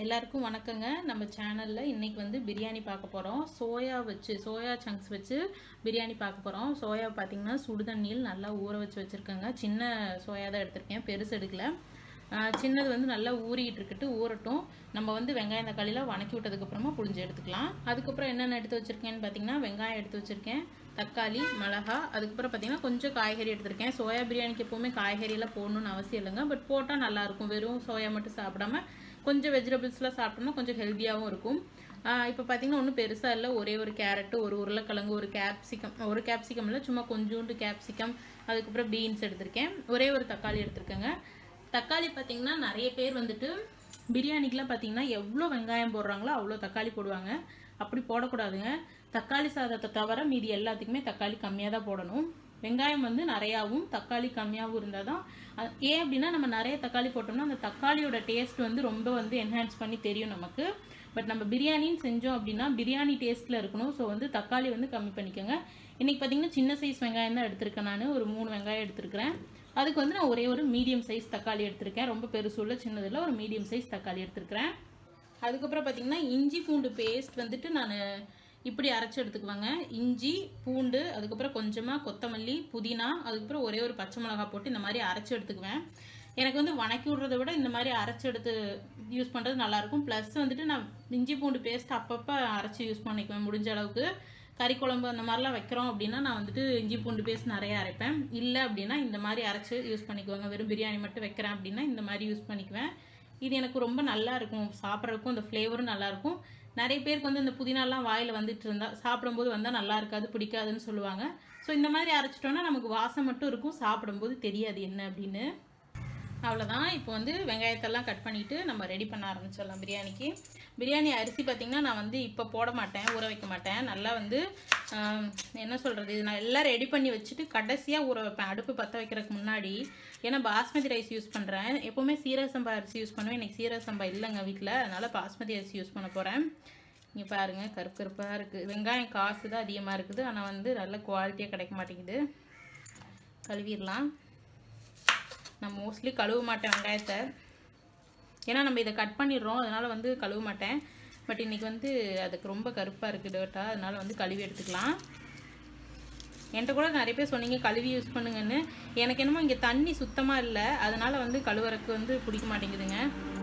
எல்லாருக்கும் வணக்கங்க நம்ம சேனலில் இன்னைக்கு வந்து பிரியாணி பார்க்க போகிறோம் சோயா வச்சு சோயா சங்க்ஸ் வச்சு பிரியாணி பார்க்க போகிறோம் சோயா பார்த்தீங்கன்னா சுடுதண்ணியில் நல்லா ஊற வச்சு வச்சுருக்கேங்க சின்ன சோயா தான் எடுத்திருக்கேன் பெருசு எடுக்கல ஆஹ் சின்னது வந்து நல்லா ஊறிக்கிட்டு இருக்கட்டு ஊறட்டும் நம்ம வந்து வெங்காயம் தக்காளிலாம் வணக்கி விட்டதுக்கப்புறமா புளிஞ்சு எடுத்துக்கலாம் அதுக்கப்புறம் என்னென்ன எடுத்து வச்சுருக்கேன்னு பார்த்தீங்கன்னா வெங்காயம் எடுத்து வச்சுருக்கேன் தக்காளி மிளகா அதுக்கப்புறம் பார்த்தீங்கன்னா கொஞ்சம் காய்கறி எடுத்திருக்கேன் சோயா பிரியாணிக்கு எப்போவுமே காய்கறியெல்லாம் போடணும்னு அவசியம் இல்லைங்க பட் போட்டால் நல்லாயிருக்கும் வெறும் சோயா மட்டும் சாப்பிடாம கொஞ்சம் வெஜிடபிள்ஸ்லாம் சாப்பிட்டோம்னா கொஞ்சம் ஹெல்த்தியாகவும் இருக்கும் இப்போ பார்த்தீங்கன்னா ஒன்றும் பெருசாக இல்லை ஒரே ஒரு கேரட்டு ஒரு உருளைக்கிழங்கு ஒரு கேப்சிகம் ஒரு கேப்சிகம் இல்லை சும்மா கொஞ்சோண்டு கேப்சிகம் அதுக்கப்புறம் பீன்ஸ் எடுத்திருக்கேன் ஒரே ஒரு தக்காளி எடுத்திருக்கேங்க தக்காளி பார்த்தீங்கன்னா நிறைய பேர் வந்துட்டு பிரியாணிக்கெலாம் பார்த்தீங்கன்னா எவ்வளோ வெங்காயம் போடுறாங்களோ அவ்வளோ தக்காளி போடுவாங்க அப்படி போடக்கூடாதுங்க தக்காளி சாதத்தை தவிர மீதி எல்லாத்துக்குமே தக்காளி கம்மியாக தான் போடணும் வெங்காயம் வந்து நிறையாவும் தக்காளி கம்மியாகவும் இருந்தால் தான் அது- ஏன் அப்படின்னா நம்ம நிறைய தக்காளி போட்டோம்னா அந்த தக்காளியோட டேஸ்ட் வந்து ரொம்ப வந்து என்ஹான்ஸ் பண்ணி தெரியும் நமக்கு பட் நம்ம பிரியாணின்னு செஞ்சோம் அப்படின்னா பிரியாணி டேஸ்ட்டில் இருக்கணும் ஸோ வந்து தக்காளி வந்து கம்மி பண்ணிக்கோங்க இன்றைக்கி பார்த்தீங்கன்னா சின்ன சைஸ் வெங்காயம் தான் எடுத்திருக்கேன் நான் ஒரு மூணு வெங்காயம் எடுத்திருக்கிறேன் அதுக்கு வந்து நான் ஒரே ஒரு மீடியம் சைஸ் தக்காளி எடுத்திருக்கேன் ரொம்ப பெருசு உள்ள சின்னதில் ஒரு மீடியம் சைஸ் தக்காளி எடுத்திருக்கிறேன் அதுக்கப்புறம் பார்த்தீங்கன்னா இஞ்சி பூண்டு பேஸ்ட் வந்துட்டு நான் இப்படி அரைச்சி எடுத்துக்குவேங்க இஞ்சி பூண்டு அதுக்கப்புறம் கொஞ்சமாக கொத்தமல்லி புதினா அதுக்கப்புறம் ஒரே ஒரு பச்சை மிளகாய் போட்டு இந்த மாதிரி அரைச்சி எடுத்துக்குவேன் எனக்கு வந்து வணக்கி விடுறத விட இந்த மாதிரி அரைச்சி எடுத்து யூஸ் பண்ணுறது நல்லாயிருக்கும் ப்ளஸ் வந்துட்டு நான் இஞ்சி பூண்டு பேஸ்ட் அப்பப்போ அரைச்சி யூஸ் பண்ணிக்குவேன் முடிஞ்ச அளவுக்கு கறி குழம்பு அந்த மாதிரிலாம் வைக்கிறோம் அப்படின்னா நான் வந்துட்டு இஞ்சி பூண்டு பேஸ்ட் நிறைய அரைப்பேன் இல்லை அப்படின்னா இந்த மாதிரி அரைச்சி யூஸ் பண்ணிக்குவாங்க வெறும் பிரியாணி மட்டும் வைக்கிறேன் அப்படின்னா இந்த மாதிரி யூஸ் பண்ணிக்குவேன் இது எனக்கு ரொம்ப நல்லா இருக்கும் சாப்பிட்றதுக்கும் அந்த ஃப்ளேவரும் நல்லா இருக்கும் நிறைய பேருக்கு வந்து இந்த புதினாலாம் வாயில் வந்துட்டு இருந்தா சாப்பிடும்போது வந்தால் நல்லா இருக்காது பிடிக்காதுன்னு சொல்லுவாங்க ஸோ இந்த மாதிரி அரைச்சிட்டோன்னா நமக்கு வாசம் மட்டும் இருக்கும் சாப்பிடும்போது தெரியாது என்ன அப்படின்னு அவ்வளோதான் இப்போ வந்து வெங்காயத்தெல்லாம் கட் பண்ணிவிட்டு நம்ம ரெடி பண்ண ஆரம்பிச்சிடலாம் பிரியாணிக்கு பிரியாணி அரிசி பார்த்திங்கன்னா நான் வந்து இப்போ போட மாட்டேன் ஊற வைக்க மாட்டேன் நல்லா வந்து ஆம், என்ன சொல்கிறது இது நான் எல்லாம் ரெடி பண்ணி வச்சுட்டு கடைசியாக ஊற வைப்பேன் அடுப்பு பற்ற வைக்கிறதுக்கு முன்னாடி ஏன்னா பாஸ்மதி ரைஸ் யூஸ் பண்ணுறேன் எப்போவுமே சீரக சம்பா அரிசி யூஸ் பண்ணுவேன் இன்றைக்கி சீரக சம்பா இல்லைங்க வீட்டில் அதனால் பாஸ்மதி அரிசி யூஸ் பண்ண போகிறேன் இங்கே பாருங்கள் கருப்பு கருப்பாக இருக்குது வெங்காயம் காசு தான் அதிகமாக இருக்குது ஆனால் வந்து நல்ல குவாலிட்டியாக கிடைக்க மாட்டேங்குது கழுவிடலாம் நான் மோஸ்ட்லி கழுவ மாட்டேன் வெங்காயத்தை ஏன்னா நம்ம இதை கட் பண்ணிடுறோம் அதனால் வந்து கழுவ மாட்டேன் பட் இன்றைக்கி வந்து அதுக்கு ரொம்ப கருப்பாக இருக்குது டேட்டாக அதனால் வந்து கழுவி எடுத்துக்கலாம் என்கிட்ட கூட நிறைய பேர் சொன்னீங்க கழுவி யூஸ் பண்ணுங்கன்னு எனக்கு என்னமோ இங்கே தண்ணி சுத்தமாக இல்லை அதனால் வந்து கழுவுறதுக்கு வந்து பிடிக்க மாட்டேங்குதுங்க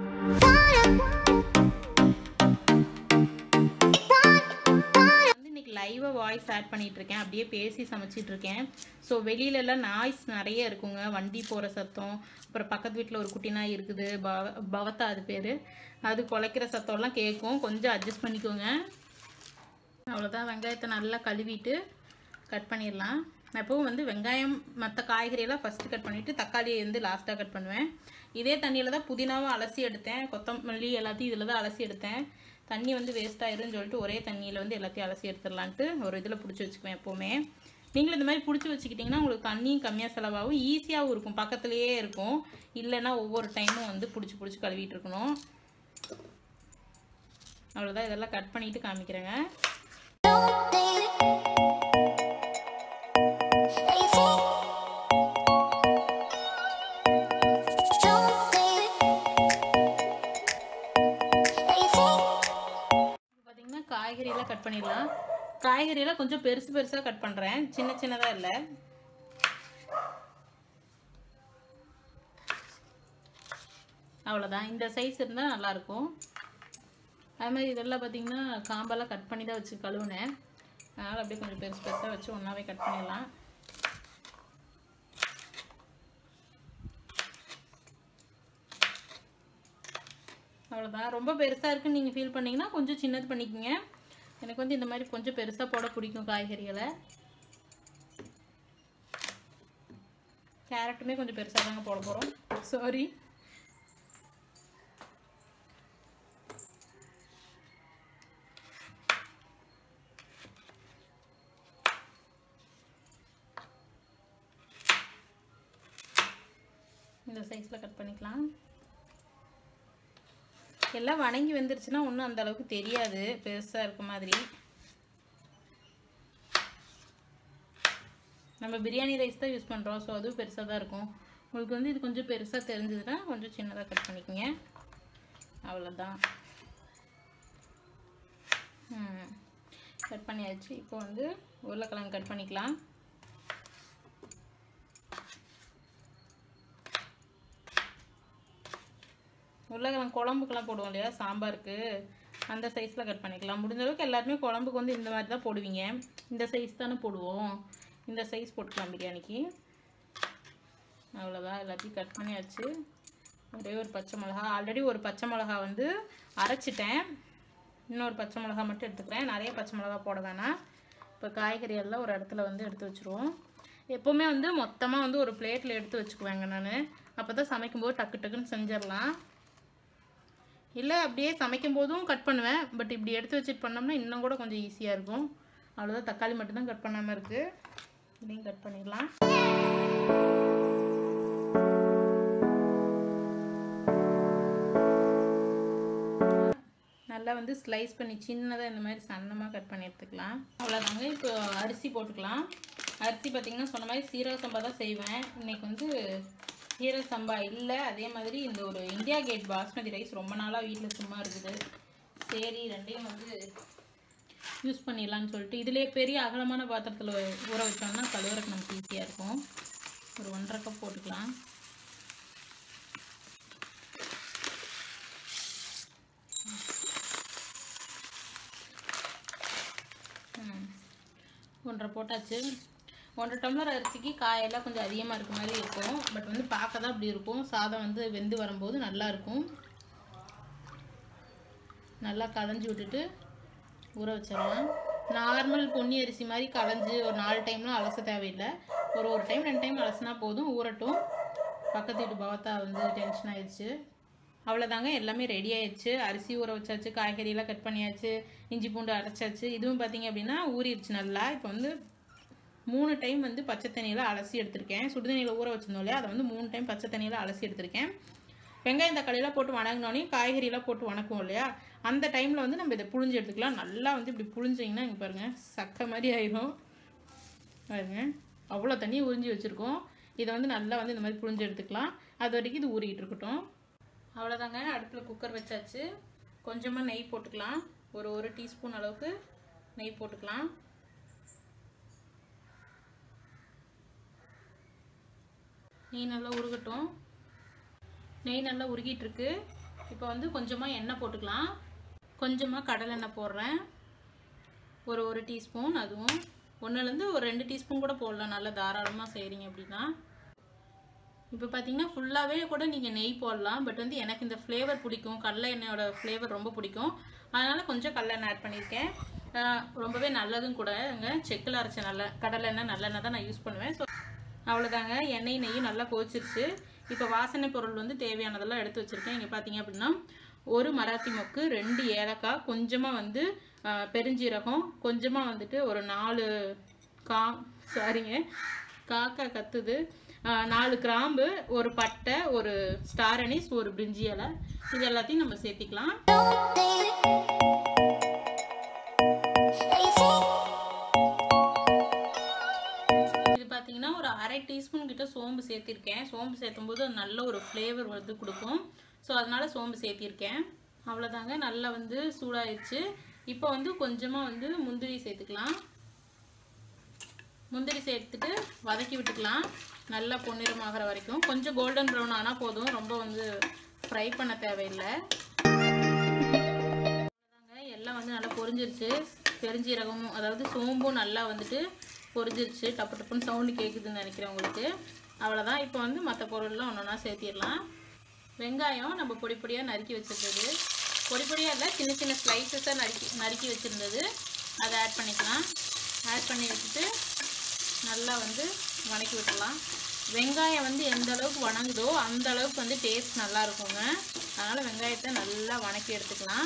வந்து இன்னைக்கு லைவாக வாய்ஸ் ஆட் பண்ணிட்டு இருக்கேன் அப்படியே பேசி சமைச்சிட்டு இருக்கேன் ஸோ வெளியிலலாம் நாய்ஸ் நிறைய இருக்குங்க வண்டி போகிற சத்தம் அப்புறம் பக்கத்து வீட்டில் ஒரு குட்டி நாய் இருக்குது பவ பவத்தா அது பேர் அது குலைக்கிற சத்தம்லாம் கேட்கும் கொஞ்சம் அட்ஜஸ்ட் பண்ணிக்கோங்க அவ்வளோதான் வெங்காயத்தை நல்லா கழுவிட்டு கட் பண்ணிடலாம் நான் எப்பவும் வந்து வெங்காயம் மற்ற காய்கறியெல்லாம் ஃபஸ்ட்டு கட் பண்ணிவிட்டு தக்காளியை வந்து லாஸ்ட்டாக கட் பண்ணுவேன் இதே தண்ணியில் தான் புதினாவும் அலசி எடுத்தேன் கொத்தமல்லி எல்லாத்தையும் இதில் தான் அலசி எடுத்தேன் தண்ணி வந்து வேஸ்ட் ஆயிரும்னு சொல்லிட்டு ஒரே தண்ணியில் வந்து எல்லாத்தையும் அலசி எடுத்துடலான்ட்டு ஒரு இதில் பிடிச்சி வச்சுக்குவேன் எப்போவுமே நீங்களும் இந்த மாதிரி பிடிச்சி வச்சுக்கிட்டிங்கன்னா உங்களுக்கு தண்ணியும் கம்மியாக செலவாகும் ஈஸியாகவும் இருக்கும் பக்கத்துலேயே இருக்கும் இல்லைன்னா ஒவ்வொரு டைமும் வந்து பிடிச்சி பிடிச்சி கழுவிட்டு இருக்கணும் அவ்வளோதான் இதெல்லாம் கட் பண்ணிவிட்டு காமிக்கிறேங்க பார்த்தீங்கன்னா காய்கறியெல்லாம் கட் பண்ணிடலாம் காய்கறியெல்லாம் கொஞ்சம் பெருசு பெருசாக கட் பண்ணுறேன் சின்ன சின்னதாக இல்லை அவ்வளோதான் இந்த சைஸ் இருந்தால் நல்லாயிருக்கும் அது மாதிரி இதெல்லாம் பார்த்தீங்கன்னா காம்பெல்லாம் கட் பண்ணி தான் வச்சு கழுவுனேன் அதனால் அப்படியே கொஞ்சம் பெருசு பெருசாக வச்சு ஒன்றாவே கட் பண்ணிடலாம் அவ்வளோதான் ரொம்ப பெருசாக இருக்குன்னு நீங்கள் ஃபீல் பண்ணீங்கன்னா கொஞ்சம் சின்னது பண்ணிக்கோங்க எனக்கு வந்து இந்த மாதிரி கொஞ்சம் பெருசாக போட பிடிக்கும் காய்கறிகளை கேரட்டுமே கொஞ்சம் பெருசாக தாங்க போட போகிறோம் சாரி இந்த சைஸில் கட் பண்ணிக்கலாம் எல்லாம் வணங்கி வந்துருச்சுன்னா ஒன்றும் அந்த அளவுக்கு தெரியாது பெருசாக இருக்க மாதிரி நம்ம பிரியாணி ரைஸ் தான் யூஸ் பண்ணுறோம் ஸோ அதுவும் பெருசாக தான் இருக்கும் உங்களுக்கு வந்து இது கொஞ்சம் பெருசாக தெரிஞ்சதுன்னா கொஞ்சம் சின்னதாக கட் பண்ணிக்கோங்க அவ்வளோதான் கட் பண்ணியாச்சு இப்போ வந்து உருளைக்கிழங்கு கட் பண்ணிக்கலாம் உருளைக்கிழங்கு குழம்புக்கெல்லாம் போடுவோம் இல்லையா சாம்பாருக்கு அந்த சைஸில் கட் பண்ணிக்கலாம் முடிஞ்ச அளவுக்கு எல்லாருமே குழம்புக்கு வந்து இந்த மாதிரி தான் போடுவீங்க இந்த சைஸ் தானே போடுவோம் இந்த சைஸ் போட்டுக்கலாம் பிரியாணிக்கு அவ்வளோதான் எல்லாத்தையும் கட் பண்ணியாச்சு ஒரே ஒரு பச்சை மிளகா ஆல்ரெடி ஒரு பச்சை மிளகா வந்து அரைச்சிட்டேன் இன்னொரு பச்சை மிளகா மட்டும் எடுத்துக்கிறேன் நிறைய பச்சை மிளகா போட வேணாம் இப்போ காய்கறி எல்லாம் ஒரு இடத்துல வந்து எடுத்து வச்சுருவோம் எப்போவுமே வந்து மொத்தமாக வந்து ஒரு பிளேட்டில் எடுத்து வச்சுக்குவேங்க நான் அப்போ தான் சமைக்கும்போது டக்கு டக்குன்னு செஞ்சிடலாம் இல்லை அப்படியே சமைக்கும் போதும் கட் பண்ணுவேன் பட் இப்படி எடுத்து வச்சுட்டு பண்ணோம்னா இன்னும் கூட கொஞ்சம் ஈஸியாக இருக்கும் அவ்வளோதான் தக்காளி மட்டும்தான் கட் பண்ணாமல் இருக்குது இதையும் கட் பண்ணிடலாம் நல்லா வந்து ஸ்லைஸ் பண்ணி சின்னதாக இந்த மாதிரி சன்னமாக கட் பண்ணி எடுத்துக்கலாம் அவ்வளோதாங்க இப்போ அரிசி போட்டுக்கலாம் அரிசி பார்த்திங்கன்னா சொன்ன மாதிரி சீரக சம்பா தான் செய்வேன் இன்றைக்கி வந்து சீரக சம்பா இல்லை அதே மாதிரி இந்த ஒரு இந்தியா கேட் பாஸ்மதி ரைஸ் ரொம்ப நாளாக வீட்டில் சும்மா இருக்குது சரி ரெண்டையும் வந்து யூஸ் பண்ணிடலான்னு சொல்லிட்டு இதிலே பெரிய அகலமான பாத்திரத்தில் ஊற வச்சோம்னா கழுவுறக்கு நமக்கு ஈஸியாக இருக்கும் ஒரு ஒன்றரை கப் போட்டுக்கலாம் ஒன்றரை போட்டாச்சு ஒன்றரை டம்ளர் அரிசிக்கு காயெல்லாம் கொஞ்சம் அதிகமாக இருக்க மாதிரி இருக்கும் பட் வந்து பார்க்க தான் அப்படி இருக்கும் சாதம் வந்து வெந்து வரும்போது நல்லா இருக்கும் நல்லா களைஞ்சி விட்டுட்டு ஊற வச்சிடலாம் நார்மல் பொன்னி அரிசி மாதிரி களைஞ்சி ஒரு நாலு டைம்லாம் அலச தேவையில்லை ஒரு ஒரு டைம் ரெண்டு டைம் அலசினா போதும் ஊறட்டும் பக்கத்து வீட்டு பவத்தா வந்து டென்ஷன் ஆயிடுச்சு அவ்வளோதாங்க எல்லாமே ரெடி ஆயிடுச்சு அரிசி ஊற வச்சாச்சு காய்கறியெல்லாம் கட் பண்ணியாச்சு இஞ்சி பூண்டு அரைச்சாச்சு இதுவும் பார்த்தீங்க அப்படின்னா ஊறிடுச்சு நல்லா இப்போ வந்து மூணு டைம் வந்து பச்சை தண்ணியில் அலசி எடுத்திருக்கேன் சுடுதண்ணியில் ஊற வச்சிருந்தோம் இல்லையா அதை வந்து மூணு டைம் பச்சை தண்ணியில் அலசி எடுத்திருக்கேன் வெங்காயம் தக்காளியெல்லாம் போட்டு வணங்கினோடனே காய்கறியெல்லாம் போட்டு வணக்குவோம் இல்லையா அந்த டைமில் வந்து நம்ம இதை புழிஞ்சு எடுத்துக்கலாம் நல்லா வந்து இப்படி புழிஞ்சிங்கன்னா இங்கே பாருங்கள் சக்கை மாதிரி ஆயிரும் பாருங்க அவ்வளோ தண்ணி உறிஞ்சி வச்சுருக்கோம் இதை வந்து நல்லா வந்து இந்த மாதிரி புழிஞ்சு எடுத்துக்கலாம் அது வரைக்கும் இது ஊறிக்கிட்டு இருக்கட்டும் அவ்வளோதாங்க அடுப்பில் குக்கர் வச்சாச்சு கொஞ்சமாக நெய் போட்டுக்கலாம் ஒரு ஒரு டீஸ்பூன் அளவுக்கு நெய் போட்டுக்கலாம் நெய் நல்லா உருகட்டும் நெய் நல்லா உருகிட்டு இருக்கு இப்போ வந்து கொஞ்சமாக எண்ணெய் போட்டுக்கலாம் கொஞ்சமாக கடலெண்ணெய் போடுறேன் ஒரு ஒரு டீஸ்பூன் அதுவும் ஒன்றுலேருந்து ஒரு ரெண்டு டீஸ்பூன் கூட போடலாம் நல்லா தாராளமாக செய்கிறீங்க அப்படின்னா இப்போ பார்த்தீங்கன்னா ஃபுல்லாகவே கூட நீங்கள் நெய் போடலாம் பட் வந்து எனக்கு இந்த ஃப்ளேவர் பிடிக்கும் கடலை எண்ணெயோட ஃப்ளேவர் ரொம்ப பிடிக்கும் அதனால் கொஞ்சம் கடலை எண்ணெய் ஆட் பண்ணியிருக்கேன் ஆஹ் ரொம்பவே நல்லதும் கூடங்க செக்கில் அரைச்ச நல்ல கடலை எண்ணெய் நல்லெண்ணெய் தான் நான் யூஸ் பண்ணுவேன் ஸோ அவ்வளோதாங்க எண்ணெய் நெய்யும் நல்லா கொதிச்சிருச்சு இப்போ வாசனை பொருள் வந்து தேவையானதெல்லாம் எடுத்து வச்சுருக்கேன் இங்கே பார்த்தீங்க அப்படின்னா ஒரு மராத்தி மொக்கு ரெண்டு ஏலக்காய் கொஞ்சமாக வந்து ஆஹ் பெருஞ்சீரகம் கொஞ்சமாக வந்துட்டு ஒரு நாலு கா சாரிங்க காக்கா கத்துது ஆஹ் நாலு கிராம்பு ஒரு பட்டை ஒரு ஸ்டார் அனீஸ் ஒரு பிரிஞ்சி இலை இது எல்லாத்தையும் நம்ம சேர்த்திக்கலாம் இது பார்த்தீங்கன்னா ஒரு அரை டீஸ்பூன் கிட்ட சோம்பு சேர்த்திருக்கேன் சோம்பு சேர்த்தும் போது அது நல்ல ஒரு ஃப்ளேவர் வந்து கொடுக்கும் ஸோ அதனால சோம்பு சேர்த்திருக்கேன் அவ்வளோதாங்க நல்லா வந்து சூடாயிடுச்சு இப்போ வந்து கொஞ்சமாக வந்து முந்திரி சேர்த்துக்கலாம் முந்திரி சேர்த்துட்டு வதக்கி விட்டுக்கலாம் நல்லா பொன்னிறமாகிற வரைக்கும் கொஞ்சம் கோல்டன் ப்ரௌன் ஆனால் போதும் ரொம்ப வந்து ஃப்ரை பண்ண தேவையில்லை அவ்வளோதாங்க எல்லாம் வந்து நல்லா பொரிஞ்சிருச்சு பெருஞ்சீரகமும் அதாவது சோம்பும் நல்லா வந்துட்டு பொரிஞ்சிருச்சு டப்பு டப்புன்னு சவுண்டு கேட்குதுன்னு நினைக்கிறேன் உங்களுக்கு அவ்வளோதான் இப்போ வந்து மற்ற பொருள்லாம் ஒன்று ஒன்றா சேர்த்திடலாம் வெங்காயம் நம்ம பொடி பொடியாக நறுக்கி வச்சுருந்தது பொடி பொடியாக இல்லை சின்ன சின்ன ஸ்லைசஸாக நறுக்கி நறுக்கி வச்சுருந்தது அதை ஆட் பண்ணிக்கலாம் ஆட் பண்ணி வச்சுட்டு நல்லா வந்து வணக்கி விட்டுடலாம் வெங்காயம் வந்து எந்த அளவுக்கு வணங்குதோ அந்த அளவுக்கு வந்து டேஸ்ட் நல்லா இருக்குங்க அதனால் வெங்காயத்தை நல்லா வணக்கி எடுத்துக்கலாம்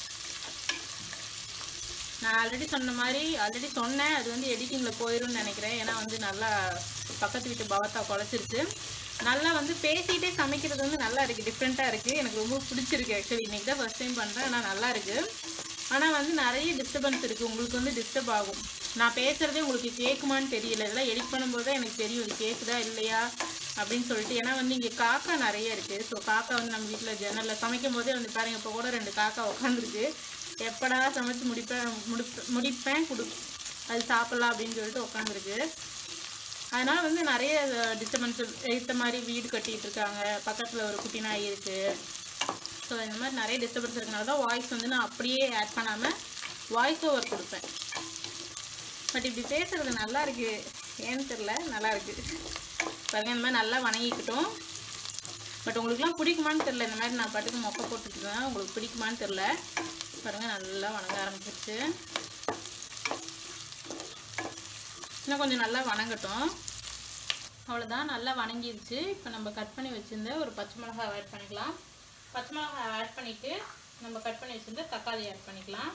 நான் ஆல்ரெடி சொன்ன மாதிரி ஆல்ரெடி சொன்னேன் அது வந்து எடிட்டிங்கில் போயிரும்னு நினைக்கிறேன் ஏன்னா வந்து நல்லா பக்கத்து வீட்டு பவத்தா குழச்சிருச்சு நல்லா வந்து பேசிகிட்டே சமைக்கிறது வந்து நல்லா இருக்குது டிஃப்ரெண்ட்டாக இருக்குது எனக்கு ரொம்ப பிடிச்சிருக்கு ஆக்சுவலி இன்றைக்கி தான் ஃபஸ்ட் டைம் பண்ணுறேன் ஆனால் நல்லா இருக்குது ஆனால் வந்து நிறைய டிஸ்டர்பன்ஸ் இருக்குது உங்களுக்கு வந்து டிஸ்டர்ப் ஆகும் நான் பேசுகிறதே உங்களுக்கு கேட்குமான்னு தெரியல இதெல்லாம் எடிட் பண்ணும்போது தான் எனக்கு தெரியும் இது கேட்குதா இல்லையா அப்படின்னு சொல்லிட்டு ஏன்னா வந்து இங்கே காக்கா நிறைய இருக்குது ஸோ காக்கா வந்து நம்ம வீட்டில் ஜன்னலில் சமைக்கும் போதே வந்து பாருங்க இப்போ கூட ரெண்டு காக்கா உட்காந்துருக்கு எப்படா சமைச்சு முடிப்பேன் முடிப்பேன் முடிப்பேன் கொடு அது சாப்பிட்லாம் அப்படின்னு சொல்லிட்டு உட்காந்துருக்கு அதனால வந்து நிறைய டிஸ்டர்பன்ஸ் ஏற்ற மாதிரி வீடு கட்டிட்டு இருக்காங்க பக்கத்தில் ஒரு குட்டி நாய் இருக்குது ஸோ இந்த மாதிரி நிறைய டிஸ்டர்பன்ஸ் இருக்கனால தான் வாய்ஸ் வந்து நான் அப்படியே ஆட் பண்ணாமல் வாய்ஸ் ஓவர் கொடுப்பேன் பட் இப்படி பேசுறது நல்லா இருக்கு ஏன்னு தெரில நல்லா இருக்கு பாருங்க இந்த மாதிரி நல்லா வணங்கிக்கிட்டோம் பட் உங்களுக்குலாம் பிடிக்குமான்னு தெரில இந்த மாதிரி நான் பாட்டுக்கு மொக்க போட்டுருக்கேன் உங்களுக்கு பிடிக்குமான்னு தெரில பாருங்க நல்லா வணங்க ஆரம்பிச்சிருச்சு இன்னும் கொஞ்சம் நல்லா வணங்கட்டும் அவ்வளோதான் நல்லா வணங்கிருச்சு இப்போ நம்ம கட் பண்ணி வச்சிருந்த ஒரு பச்சை மிளகாய் ஆட் பண்ணிக்கலாம் பச்சை மிளகாய் ஆட் பண்ணிவிட்டு நம்ம கட் பண்ணி வச்சிருந்த தக்காளி ஆட் பண்ணிக்கலாம்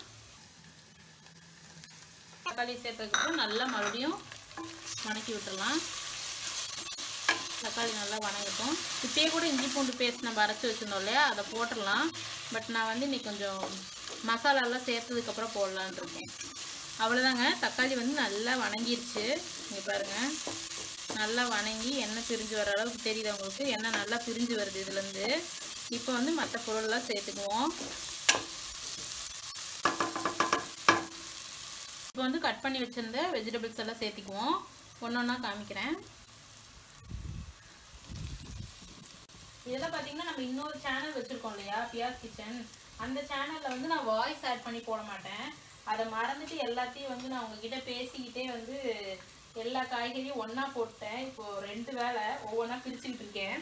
தக்காளி சேர்த்ததுக்கப்புறம் நல்லா மறுபடியும் வணக்கி விட்டுறலாம் தக்காளி நல்லா வணங்கட்டும் இப்பயே கூட இஞ்சி பூண்டு பேஸ்ட் நம்ம அரைச்சி வச்சிருந்தோம் இல்லையா அதை போட்டுடலாம் பட் நான் வந்து இன்னைக்கு கொஞ்சம் மசாலாலாம் சேர்த்ததுக்கப்புறம் போடலான் இருக்கேன் அவ்வளோதாங்க தக்காளி வந்து நல்லா வணங்கிருச்சு இங்கே பாருங்கள் நல்லா வணங்கி எண்ணெய் பிரிஞ்சு வர அளவுக்கு தெரியுது உங்களுக்கு எண்ணெய் நல்லா பிரிஞ்சு வருது இதுலேருந்து இப்போ வந்து மற்ற பொருள்லாம் சேர்த்துக்குவோம் இப்போ வந்து கட் பண்ணி வச்சிருந்த வெஜிடபிள்ஸ் எல்லாம் சேர்த்திக்குவோம் ஒன்று ஒன்றா காமிக்கிறேன் இதெல்லாம் பார்த்தீங்கன்னா நம்ம இன்னொரு சேனல் வச்சுருக்கோம் இல்லையா பியாஸ் கிச்சன் அந்த சேனலில் வந்து நான் வாய்ஸ் ஆட் பண்ணி போட மாட்டேன் அதை மறந்துட்டு எல்லாத்தையும் வந்து நான் உங்ககிட்ட பேசிக்கிட்டே வந்து எல்லா காய்கறியும் ஒன்றா போட்டேன் இப்போ ரெண்டு வேளை ஒவ்வொன்றா பிரிச்சுக்கிட்டு இருக்கேன்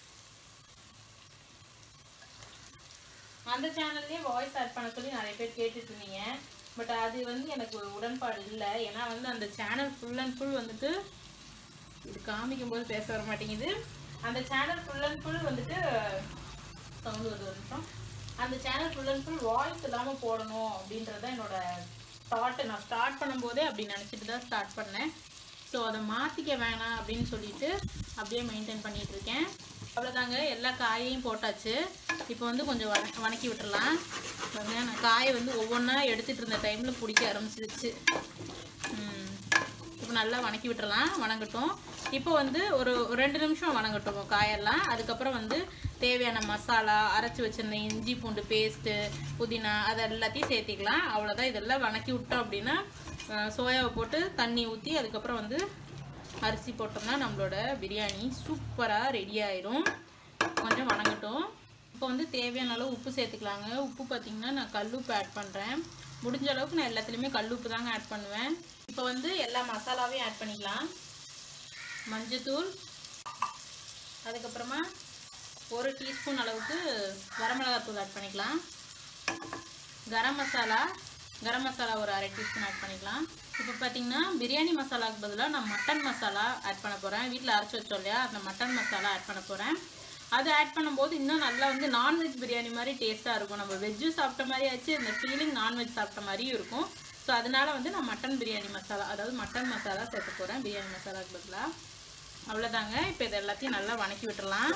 அந்த சேனல்லே வாய்ஸ் ஆட் பண்ண சொல்லி நிறைய பேர் கேட்டுட்டு இருந்தீங்க பட் அது வந்து எனக்கு உடன்பாடு இல்லை ஏன்னா வந்து அந்த சேனல் ஃபுல் அண்ட் ஃபுல் வந்துட்டு இது காமிக்கும் போது பேச வர மாட்டேங்குது அந்த சேனல் ஃபுல் அண்ட் ஃபுல் வந்துட்டு சவுண்ட் வருது ஒரு நிமிஷம் அந்த channel full and full voice இல்லாமல் போடணும் அப்படின்றத என்னோட தாட்டு நான் ஸ்டார்ட் பண்ணும்போதே அப்படி நினச்சிட்டு தான் ஸ்டார்ட் பண்ணேன் ஸோ அதை மாற்றிக்க வேணாம் அப்படின்னு சொல்லிட்டு அப்படியே மெயின்டைன் பண்ணிட்டு இருக்கேன் அவ்வளோதாங்க எல்லா காயையும் போட்டாச்சு இப்போ வந்து கொஞ்சம் வண வணக்கி விட்டுறலாம் பாருங்க நான் காயை வந்து ஒவ்வொன்றா எடுத்துகிட்டு இருந்த டைமில் பிடிக்க ஆரம்பிச்சிருச்சு ம். இப்போ நல்லா வணக்கி விட்டுறலாம் வணங்கட்டும் இப்போ வந்து ஒரு ஒரு ரெண்டு நிமிஷம் வணங்கட்டும் காயெல்லாம் அதுக்கப்புறம் வந்து தேவையான மசாலா அரைச்சி வச்சிருந்த இஞ்சி பூண்டு பேஸ்ட்டு புதினா அது எல்லாத்தையும் சேர்த்திக்கலாம் அவ்வளோதான் இதெல்லாம் வணக்கி விட்டோம் அப்படின்னா அஹ், சோயாவை போட்டு தண்ணி ஊற்றி அதுக்கப்புறம் வந்து அரிசி போட்டோம்னா நம்மளோட பிரியாணி சூப்பராக ரெடி ஆயிரும் கொஞ்சம் வணங்கட்டும் இப்போ வந்து தேவையான அளவு உப்பு சேர்த்துக்கலாங்க உப்பு பார்த்தீங்கன்னா நான் கல்லுப்பு ஆட் பண்ணுறேன் முடிஞ்ச அளவுக்கு நான் எல்லாத்துலேயுமே கல்லுப்பு தாங்க ஆட் பண்ணுவேன் இப்போ வந்து எல்லா மசாலாவையும் ஆட் பண்ணிக்கலாம் மஞ்சத்தூள் அதுக்கப்புறமா ஒரு டீஸ்பூன் அளவுக்கு வரமிளகாத்தூள் ஆட் பண்ணிக்கலாம் கரம் மசாலா கரம் மசாலா ஒரு அரை டீஸ்பூன் ஆட் பண்ணிக்கலாம் இப்போ பார்த்தீங்கன்னா பிரியாணி மசாலாவுக்கு பதிலாக நான் மட்டன் மசாலா ஆட் பண்ண போகிறேன் வீட்டில் அரைச்சி வச்சோம் இல்லையா அந்த மட்டன் மசாலா ஆட் பண்ண போகிறேன் அது ஆட் பண்ணும்போது இன்னும் நல்லா வந்து நான்வெஜ் பிரியாணி மாதிரி டேஸ்ட்டாக இருக்கும் நம்ம வெஜ்ஜும் சாப்பிட்ட மாதிரி ஆச்சு இந்த ஃபீலிங் நான்வெஜ் சாப்பிட்ட மாதிரியும் இருக்கும் ஸோ அதனால வந்து நான் மட்டன் பிரியாணி மசாலா அதாவது மட்டன் மசாலா சேர்த்து போகிறேன் பிரியாணி மசாலாவுக்கு பதிலாக அவ்வளோதாங்க இப்போ இது எல்லாத்தையும் நல்லா வணக்கி விட்டுறலாம்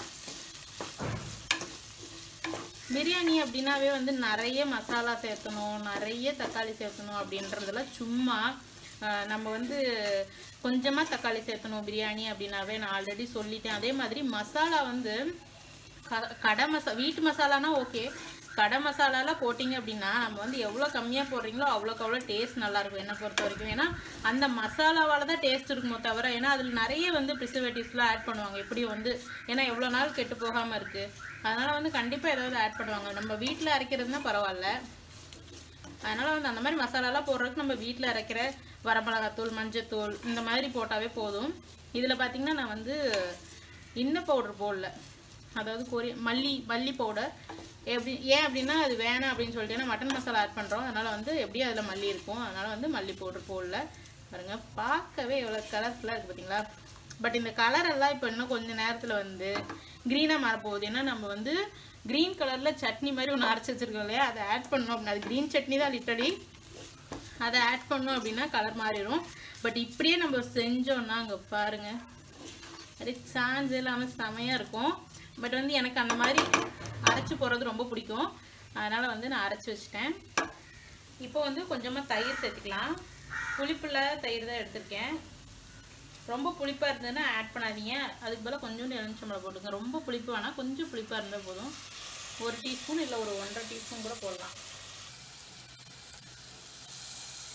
பிரியாணி அப்படின்னாவே வந்து நிறைய மசாலா சேர்த்தணும் நிறைய தக்காளி சேர்த்தணும் அப்படின்றதெல்லாம் சும்மா ஆஹ், நம்ம வந்து கொஞ்சமாக தக்காளி சேர்த்தணும் பிரியாணி அப்படின்னாவே நான் ஆல்ரெடி சொல்லிட்டேன் அதே மாதிரி மசாலா வந்து க- கடை மசா வீட்டு மசாலானா ஓகே கடை மசாலாலாம் போட்டிங்க அப்படின்னா நம்ம வந்து எவ்வளோ கம்மியாக போடுறீங்களோ அவ்வளோக்கு அவ்வளோ டேஸ்ட் நல்லாயிருக்கும் என்னை பொறுத்த வரைக்கும் ஏன்னா அந்த மசாலாவால் தான் டேஸ்ட் இருக்குமோ தவிர ஏன்னா அதில் நிறைய வந்து ப்ரிசர்வேட்டிவ்ஸ்லாம் ஆட் பண்ணுவாங்க எப்படியும் வந்து ஏன்னா எவ்வளோ நாள் கெட்டு போகாமல் இருக்குது அதனால் வந்து கண்டிப்பாக ஏதாவது ஆட் பண்ணுவாங்க நம்ம வீட்டில் அரைக்கிறதுனா பரவாயில்ல அதனால் வந்து அந்த மாதிரி மசாலாலாம் போடுறதுக்கு நம்ம வீட்டில் அரைக்கிற வரமிளகாத்தூள் மஞ்சத்தூள் இந்த மாதிரி போட்டாவே போதும் இதில் பார்த்தீங்கன்னா நான் வந்து இன்ன பவுடர் போடல அதாவது கொரி மல்லி மல்லி பவுடர் எப்படி ஏன் அப்படின்னா அது வேணாம் அப்படின்னு சொல்லிட்டு ஏன்னா மட்டன் மசாலா ஆட் பண்ணுறோம் அதனால் வந்து எப்படியும் அதில் மல்லி இருக்கும் அதனால் வந்து மல்லி பவுடர் போடல பாருங்க பார்க்கவே எவ்வளோ கலர்ஃபுல்லாக இருக்குது பார்த்தீங்களா பட் இந்த கலர் எல்லாம் இப்போ இன்னும் கொஞ்ச நேரத்தில் வந்து க்ரீனாக மாறப்போகுது ஏன்னா நம்ம வந்து க்ரீன் கலரில் சட்னி மாதிரி ஒன்று அரைச்சி வச்சிருக்கோம் இல்லையா அதை ஆட் பண்ணோம் அப்படின்னா அது க்ரீன் சட்னி தான் லிட்டரலி அதை ஆட் பண்ணோம் அப்படின்னா கலர் மாறிடும் பட் இப்படியே நம்ம செஞ்சோம்னா அங்கே பாருங்க அது சான்ஸ் இல்லாமல் செமையாக இருக்கும் பட் வந்து எனக்கு அந்த மாதிரி அரைச்சி போடுறது ரொம்ப பிடிக்கும் அதனால் வந்து நான் அரைச்சி வச்சிட்டேன் இப்போ வந்து கொஞ்சமாக தயிர் சேர்த்துக்கலாம் புளிப்புள்ள தயிர் தான் எடுத்திருக்கேன் ரொம்ப புளிப்பாக இருந்ததுன்னா ஆட் பண்ணாதீங்க அதுக்கு பதிலாக கொஞ்சோண்டு எலுமிச்சம்பழம் போட்டுங்க ரொம்ப புளிப்பு வேணால் கொஞ்சம் புளிப்பாக இருந்தால் போதும் ஒரு டீஸ்பூன் இல்லை ஒரு ஒன்றரை டீஸ்பூன் கூட போடலாம்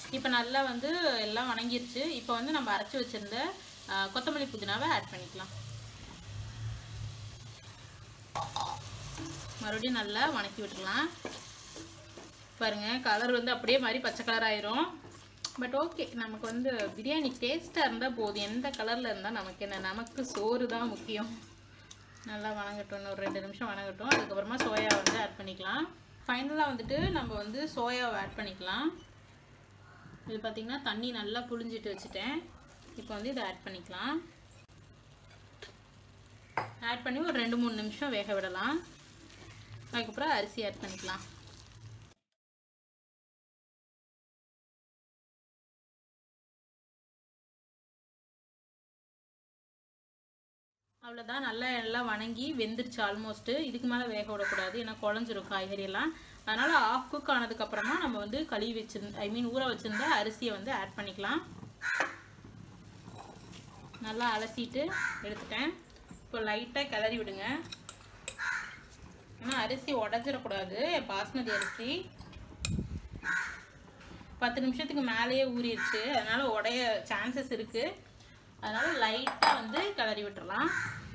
இப்போ நல்லா வந்து எல்லாம் வணங்கிருச்சு இப்போ வந்து நம்ம அரைச்சி வச்சிருந்த ஆ, கொத்தமல்லி புதினாவை ஆட் பண்ணிக்கலாம் மறுபடியும் நல்லா வணக்கி விட்டுக்கலாம் பாருங்க கலர் வந்து அப்படியே மாதிரி பச்சை கலர் ஆயிரும் பட் ஓகே நமக்கு வந்து பிரியாணி டேஸ்ட்டாக இருந்தால் போதும் எந்த கலரில் இருந்தால் நமக்கு என்ன நமக்கு சோறு தான் முக்கியம் நல்லா வணங்கட்டும் இன்னும் ஒரு ரெண்டு நிமிஷம் வணங்கட்டும் அதுக்கப்புறமா சோயா வந்து ஆட் பண்ணிக்கலாம் ஃபைனலாக வந்துட்டு நம்ம வந்து சோயாவை ஆட் பண்ணிக்கலாம் இது பார்த்திங்கன்னா தண்ணி நல்லா புழிஞ்சிட்டு வச்சுட்டேன் இப்போ வந்து இதை ஆட் பண்ணிக்கலாம் ஆட் பண்ணி ஒரு ரெண்டு மூணு நிமிஷம் வேக விடலாம் அதுக்கப்புறம் அரிசி ஆட் பண்ணிக்கலாம் அவ்வளோதான் நல்லா எல்லாம் வணங்கி வெந்துருச்சு ஆல்மோஸ்ட்டு இதுக்கு மேலே வேக விடக்கூடாது ஏன்னா குழஞ்சிரும் காய்கறி எல்லாம் அதனால் ஆஃப் குக் ஆனதுக்கப்புறமா நம்ம வந்து கழுவி வச்சிருந்த ஐ மீன் ஊற வச்சிருந்த அரிசியை வந்து ஆட் பண்ணிக்கலாம் நல்லா அலசிட்டு எடுத்துட்டேன் இப்போ லைட்டாக கிளறி விடுங்க ஏன்னா அரிசி உடஞ்சிடக்கூடாது பாஸ்மதி அரிசி பத்து நிமிஷத்துக்கு மேலேயே ஊறிடுச்சு அதனால் உடைய சான்சஸ் இருக்குது அதனால் லைட்டாக வந்து கிளறி விட்டுறலாம்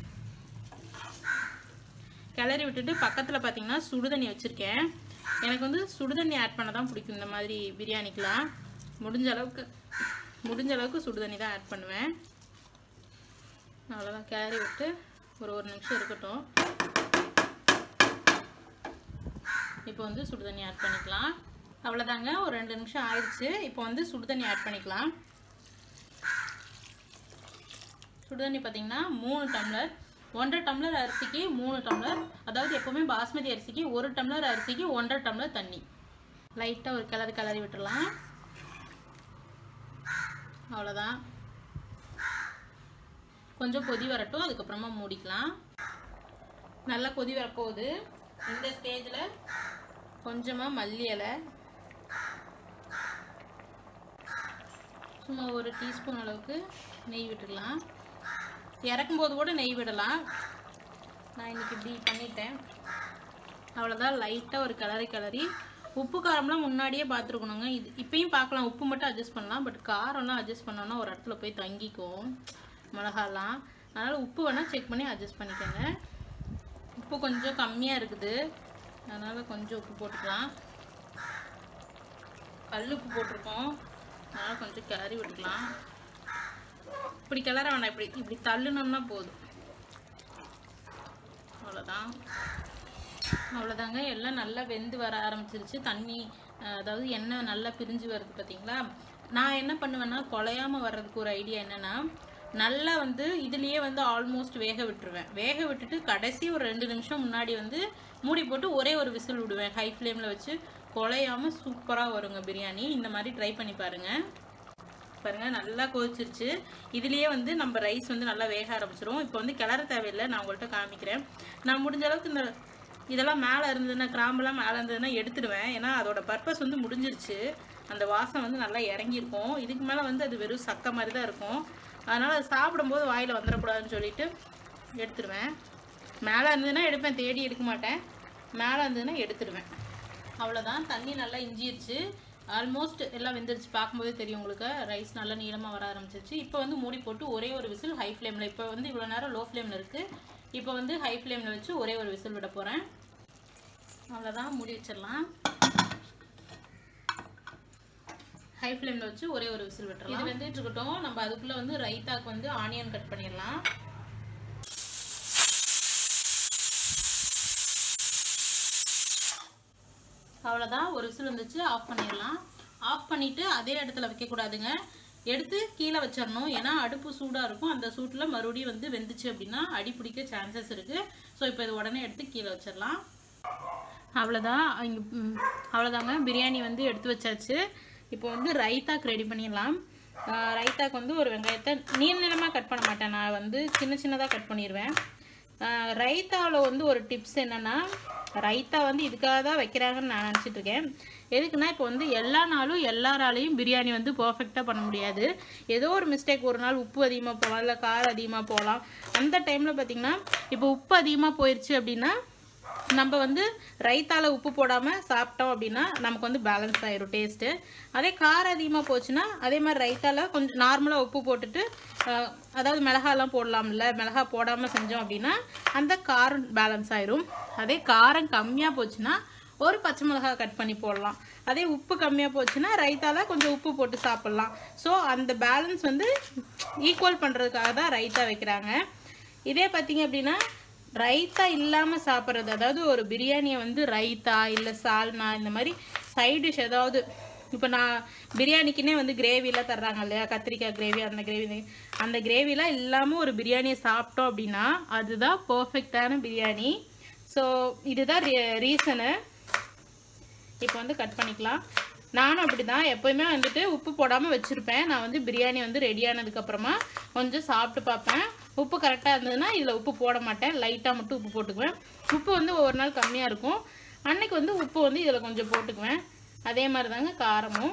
கிளறி விட்டுட்டு பக்கத்தில் பார்த்தீங்கன்னா சுடுதண்ணி வச்சுருக்கேன் எனக்கு வந்து சுடுதண்ணி ஆட் பண்ண தான் பிடிக்கும் இந்த மாதிரி பிரியாணிக்கெலாம் முடிஞ்ச அளவுக்கு முடிஞ்ச அளவுக்கு சுடுதண்ணி தான் ஆட் பண்ணுவேன் அவ்வளோதான் கிளறி விட்டு ஒரு ஒரு நிமிஷம் இருக்கட்டும் இப்போ வந்து சுடுதண்ணி ஆட் பண்ணிக்கலாம் அவ்வளோதாங்க ஒரு ரெண்டு நிமிஷம் ஆயிடுச்சு இப்போ வந்து சுடுதண்ணி ஆட் பண்ணிக்கலாம் சுடுதண்ணி பார்த்தீங்கன்னா மூணு டம்ளர் ஒன்றரை டம்ளர் அரிசிக்கு மூணு டம்ளர் அதாவது எப்போவுமே பாஸ்மதி அரிசிக்கு ஒரு டம்ளர் அரிசிக்கு ஒன்றரை டம்ளர் தண்ணி லைட்டாக ஒரு கிளறி கிளறி விட்டுறலாம் அவ்வளோதான் கொஞ்சம் கொதி வரட்டும் அதுக்கப்புறமா மூடிக்கலாம் நல்லா கொதி வரப்போகுது இந்த ஸ்டேஜில் கொஞ்சமாக மல்லி இலை சும்மா ஒரு டீஸ்பூன் அளவுக்கு நெய் விட்டுடலாம் இறக்கும்போது கூட நெய் விடலாம் நான் இன்னைக்கு இப்படி பண்ணிட்டேன் அவ்வளோதான் லைட்டாக ஒரு கிளறி கிளறி உப்பு காரம்லாம் முன்னாடியே பார்த்துருக்கணுங்க இது இப்பயும் பார்க்கலாம் உப்பு மட்டும் அட்ஜஸ்ட் பண்ணலாம் பட் காரம்லாம் அட்ஜஸ்ட் பண்ணோன்னா ஒரு இடத்துல போய் தங்கிக்கும் மிளகாலாம் அதனால் உப்பு வேணால் செக் பண்ணி அட்ஜஸ்ட் பண்ணிக்கோங்க உப்பு கொஞ்சம் கம்மியாக இருக்குது அதனால் கொஞ்சம் உப்பு போட்டுக்கலாம் கல் உப்பு போட்டிருக்கோம் அதனால் கொஞ்சம் கிளறி விட்டுக்கலாம் இப்படி கிளற வேணாம் இப்படி இப்படி தள்ளுனோம்னா போதும் அவ்வளோதான் அவ்வளோதாங்க எல்லாம் நல்லா வெந்து வர ஆரம்பிச்சிருச்சு தண்ணி அஹ், அதாவது எண்ணெய் நல்லா பிரிஞ்சு வருது பார்த்தீங்களா நான் என்ன பண்ணுவேன்னா குலையாம வர்றதுக்கு ஒரு ஐடியா என்னன்னா நல்லா வந்து இதுலேயே வந்து ஆல்மோஸ்ட் வேக விட்டுருவேன் வேக விட்டுட்டு கடைசி ஒரு ரெண்டு நிமிஷம் முன்னாடி வந்து மூடி போட்டு ஒரே ஒரு விசில் விடுவேன் ஹை ஃப்ளேமில் வச்சு குலையாம சூப்பராக வருங்க பிரியாணி இந்த மாதிரி ட்ரை பண்ணி பாருங்கள் பாருங்க நல்லா கொதிச்சிருச்சு இதுலயே வந்து நம்ம ரைஸ் வந்து நல்லா வேக ஆரம்பிச்சிரும் இப்போ வந்து கிளற தேவையில்லை நான் உங்கள்கிட்ட காமிக்கிறேன் நான் முடிஞ்ச அளவுக்கு இந்த இதெல்லாம் மேலே இருந்ததுன்னா கிராம்பெல்லாம் மேலே இருந்ததுன்னா எடுத்துடுவேன் ஏன்னா அதோட பர்பஸ் வந்து முடிஞ்சிருச்சு அந்த வாசம் வந்து நல்லா இறங்கியிருக்கும் இதுக்கு மேலே வந்து அது வெறும் சக்கை மாதிரி தான் இருக்கும் அதனால் அது சாப்பிடும்போது வாயில் வந்துடக்கூடாதுன்னு சொல்லிட்டு எடுத்துடுவேன் மேலே இருந்ததுன்னா எடுப்பேன் தேடி எடுக்க மாட்டேன் மேலே இருந்ததுன்னா எடுத்துடுவேன் அவ்வளோதான் தண்ணி நல்லா இஞ்சிருச்சு ஆல்மோஸ்ட் எல்லாம் வெந்துருச்சு பார்க்கும்போதே தெரியும் உங்களுக்கு ரைஸ் நல்லா நீளமாக வர ஆரம்பிச்சிருச்சு இப்போ வந்து மூடி போட்டு ஒரே ஒரு விசில் ஹை ஃப்ளேமில் இப்போ வந்து இவ்வளோ நேரம் லோ ஃப்ளேமில் இருக்குது இப்போ வந்து ஹை ஃப்ளேமில் வச்சு ஒரே ஒரு விசில் விட போகிறேன் அவ்வளோதான் மூடி வச்சிடலாம் ஹை ஃப்ளேமில் வச்சு ஒரே ஒரு விசில் விட்டுறலாம் இது வெந்துட்டு இருக்கட்டும் நம்ம அதுக்குள்ளே வந்து ரைத்தாக்கு வந்து ஆனியன் கட் பண்ணிடலாம் அவ்வளோதான் ஒரு விசில் வந்துச்சு ஆஃப் பண்ணிடலாம் ஆஃப் பண்ணிவிட்டு அதே இடத்துல வைக்கக்கூடாதுங்க எடுத்து கீழே வச்சிடணும் ஏன்னா அடுப்பு சூடாக இருக்கும் அந்த சூட்டில் மறுபடியும் வந்து வெந்துச்சு அப்படின்னா அடி பிடிக்க சான்சஸ் இருக்குது ஸோ இப்போ இது உடனே எடுத்து கீழே வச்சிடலாம் அவ்வளோதான் இங்கே அவ்வளோதாங்க பிரியாணி வந்து எடுத்து வச்சாச்சு இப்போ வந்து ரைத்தாக்கு ரெடி பண்ணிடலாம் ஆஹ் ரைத்தாக்கு வந்து ஒரு வெங்காயத்தை நீள நீளமாக கட் பண்ண மாட்டேன் நான் வந்து சின்ன சின்னதாக கட் பண்ணிடுவேன் ரைத்தாவில் வந்து ஒரு டிப்ஸ் என்னென்னா ரைத்தா வந்து இதுக்காக தான் வைக்கிறாங்கன்னு நான் நினச்சிட்டு இருக்கேன் எதுக்குன்னா இப்போ வந்து எல்லா நாளும் எல்லாராலையும் பிரியாணி வந்து பர்ஃபெக்டாக பண்ண முடியாது ஏதோ ஒரு மிஸ்டேக் ஒரு நாள் உப்பு அதிகமாக போகலாம் இல்லை காரம் அதிகமாக போகலாம் அந்த டைமில் பார்த்தீங்கன்னா இப்போ உப்பு அதிகமாக போயிடுச்சு அப்படின்னா நம்ம வந்து ரைத்தால உப்பு போடாமல் சாப்பிட்டோம் அப்படின்னா நமக்கு வந்து பேலன்ஸ் ஆயிரும் டேஸ்ட்டு அதே காரம் அதிகமாக போச்சுன்னா அதே மாதிரி ரைத்தால கொஞ்சம் நார்மலாக உப்பு போட்டுட்டு அஹ், அதாவது மிளகாலாம் போடலாம்ல மிளகா போடாமல் செஞ்சோம் அப்படின்னா அந்த காரம் பேலன்ஸ் ஆயிரும் அதே காரம் கம்மியாக போச்சுன்னா ஒரு பச்சை மிளகாய் கட் பண்ணி போடலாம் அதே உப்பு கம்மியாக போச்சுன்னா ரைத்தால கொஞ்சம் உப்பு போட்டு சாப்பிட்லாம் ஸோ அந்த பேலன்ஸ் வந்து ஈக்குவல் பண்ணுறதுக்காக தான் ரைத்தா வைக்கிறாங்க இதே பார்த்தீங்க அப்படின்னா ரைத்தா இல்லாமல் சாப்பிட்றது அதாவது ஒரு பிரியாணியை வந்து ரைத்தா இல்லை சால்னா இந்த மாதிரி சைட் டிஷ் ஏதாவது இப்போ நான் பிரியாணிக்குன்னே வந்து கிரேவிலாம் தர்றாங்க இல்லையா கத்திரிக்காய் கிரேவி அந்த கிரேவி அந்த கிரேவிலாம் இல்லாமல் ஒரு பிரியாணியை சாப்பிட்டோம் அப்படின்னா அதுதான் பர்ஃபெக்டான பிரியாணி ஸோ இதுதான் ரீசனு இப்போ வந்து கட் பண்ணிக்கலாம் நானும் அப்படி தான் எப்போயுமே வந்துட்டு உப்பு போடாமல் வச்சுருப்பேன் நான் வந்து பிரியாணி வந்து ரெடி ஆனதுக்கப்புறமா கொஞ்சம் சாப்பிட்டு பார்ப்பேன் உப்பு கரெக்டாக இருந்ததுன்னா இதில் உப்பு போட மாட்டேன் லைட்டாக மட்டும் உப்பு போட்டுக்குவேன் உப்பு வந்து ஒவ்வொரு நாள் கம்மியாக இருக்கும் அன்னைக்கு வந்து உப்பு வந்து இதில் கொஞ்சம் போட்டுக்குவேன் அதே மாதிரி தாங்க காரமும்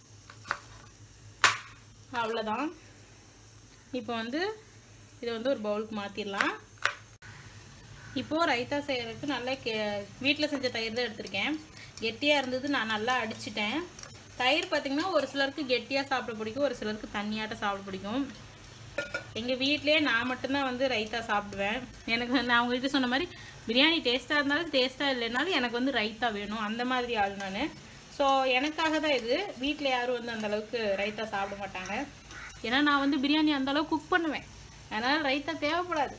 அவ்வளோதான் இப்போ வந்து இதை வந்து ஒரு பவுலுக்கு மாற்றிடலாம் இப்போது ரைத்தா செய்கிறதுக்கு நல்லா கே வீட்டில் செஞ்ச தயிர் தான் எடுத்திருக்கேன் கெட்டியாக இருந்தது நான் நல்லா அடிச்சிட்டேன் தயிர் பார்த்திங்கன்னா ஒரு சிலருக்கு கெட்டியாக சாப்பிட பிடிக்கும் ஒரு சிலருக்கு தண்ணியாட்ட சாப்பிட பிடிக்கும் எங்கள் வீட்டிலேயே நான் மட்டும்தான் வந்து ரைத்தா சாப்பிடுவேன் எனக்கு வந்து நான் உங்கள்கிட்ட சொன்ன மாதிரி பிரியாணி டேஸ்ட்டாக இருந்தாலும் டேஸ்ட்டாக இல்லைனாலும் எனக்கு வந்து ரைத்தா வேணும் அந்த மாதிரி ஆள் நான் ஸோ எனக்காக தான் இது வீட்டில் யாரும் வந்து அந்த அளவுக்கு ரைத்தா சாப்பிட மாட்டாங்க ஏன்னா நான் வந்து பிரியாணி அந்த அளவுக்கு குக் பண்ணுவேன் அதனால் ரைத்தா தேவைப்படாது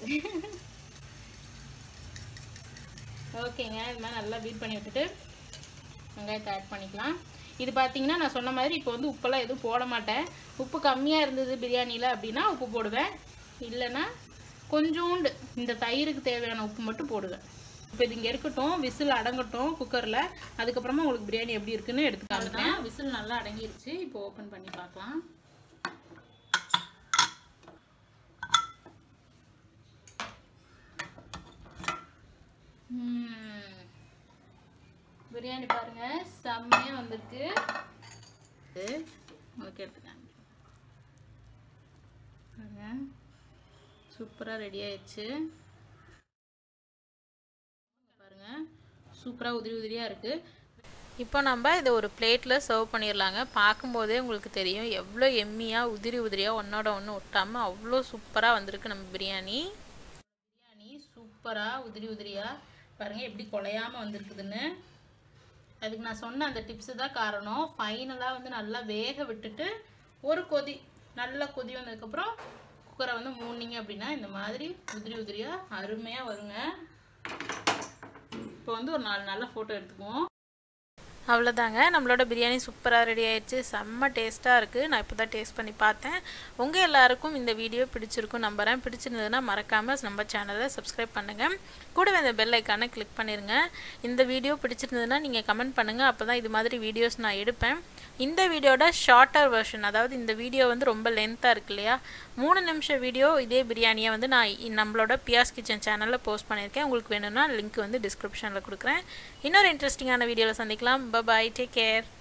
ஓகேங்க இது மாதிரி நல்லா பீட் பண்ணி விட்டுட்டு வெங்காயத்தை ஆட் பண்ணிக்கலாம் இது பார்த்தீங்கன்னா நான் சொன்ன மாதிரி இப்போ வந்து உப்பெல்லாம் எதுவும் போட மாட்டேன் உப்பு கம்மியாக இருந்தது பிரியாணியில் அப்படின்னா உப்பு போடுவேன் இல்லைன்னா கொஞ்சோண்டு இந்த தயிருக்கு தேவையான உப்பு மட்டும் போடுவேன் இப்போ இது இங்கே இருக்கட்டும் விசில் அடங்கட்டும் குக்கரில் அதுக்கப்புறமா உங்களுக்கு பிரியாணி எப்படி இருக்குன்னு எடுத்து காமிக்கிறேன் விசில் நல்லா அடங்கிருச்சு இப்போ ஓப்பன் பண்ணி பார்க்கலாம் ம். பிரியாணி பாருங்க செம்மையா வந்திருக்கு இது உங்களுக்கு எடுத்துக்காங்க பாருங்க சூப்பராக ரெடி ஆயிடுச்சு பாருங்க சூப்பராக உதிரி உதிரியாக இருக்கு இப்போ நம்ம இதை ஒரு பிளேட்டில் சர்வ் பண்ணிடலாங்க பார்க்கும்போதே உங்களுக்கு தெரியும் எவ்வளோ எம்மியாக உதிரி உதிரியாக ஒன்றோட ஒன்று ஒட்டாமல் அவ்வளோ சூப்பராக வந்திருக்கு நம்ம பிரியாணி பிரியாணி சூப்பராக உதிரி உதிரியாக பாருங்கள் எப்படி குலையாமல் வந்திருக்குதுன்னு அதுக்கு நான் சொன்ன அந்த டிப்ஸு தான் காரணம் ஃபைனலாக வந்து நல்லா வேக விட்டுட்டு ஒரு கொதி நல்லா கொதி வந்ததுக்கப்புறம் குக்கரை வந்து மூடினீங்க அப்படின்னா இந்த மாதிரி உதிரி உதிரியாக அருமையாக வருங்க இப்போ வந்து ஒரு நாலு நல்ல ஃபோட்டோ எடுத்துக்குவோம் அவ்வளோதாங்க நம்மளோட பிரியாணி சூப்பராக ரெடி ஆயிடுச்சு செம்ம டேஸ்ட்டாக இருக்குது நான் இப்போ தான் டேஸ்ட் பண்ணி பார்த்தேன் உங்கள் எல்லாருக்கும் இந்த வீடியோ பிடிச்சிருக்கும் நம்புறேன் பிடிச்சிருந்ததுன்னா மறக்காமல் நம்ம சேனலை சப்ஸ்கிரைப் பண்ணுங்கள் கூடவே இந்த பெல் ஐக்கானை கிளிக் பண்ணிடுங்க இந்த வீடியோ பிடிச்சிருந்ததுன்னா நீங்கள் கமெண்ட் பண்ணுங்கள் அப்போ தான் இது மாதிரி வீடியோஸ் நான் எடுப்பேன் இந்த வீடியோட ஷார்ட்டர் வெர்ஷன் அதாவது இந்த வீடியோ வந்து ரொம்ப லென்த்தாக இருக்கு இல்லையா மூணு நிமிஷம் வீடியோ இதே பிரியாணியை வந்து நான் இ- நம்மளோட பியாஸ் கிச்சன் சேனலில் போஸ்ட் பண்ணியிருக்கேன் உங்களுக்கு வேணும்னா லிங்க் வந்து டிஸ்கிரிப்ஷனில் கொடுக்குறேன் இன்னொரு இன்ட்ரெஸ்டிங்கான வீடியோவில் சந்திக்கலாம் பபாய் டேக் கேர்